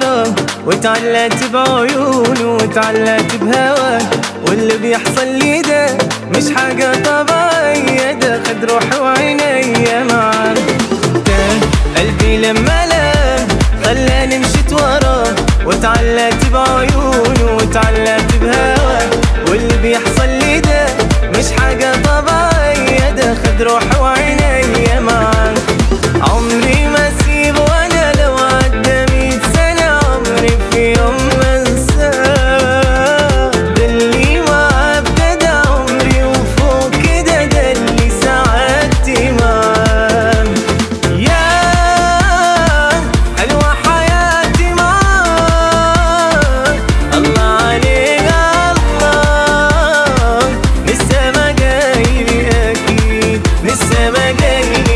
وراه وتعلقت بعيونه وتعلقت بهواه واللي بيحصل لي ده مش حاجة طبيعية ده خد روحي وعينيا معاه تاه قلبي لما لام خلاني مشيت وراه وتعلقت بعيونه وتعلقت بهواه واللي بيحصل لي ده مش حاجة طبيعية ده خد روحي وعينيا معاه عمري ما اسيبه وانا لو عدى مية سنة عمري في يوم ما انساه ده اللي معاه ابتدى عمري وفوق كده ده اللي سعادتي معاه يا حلوة حياتي معاه الله عليك الله لسه ما جايلي اكيد لسه ما جايلي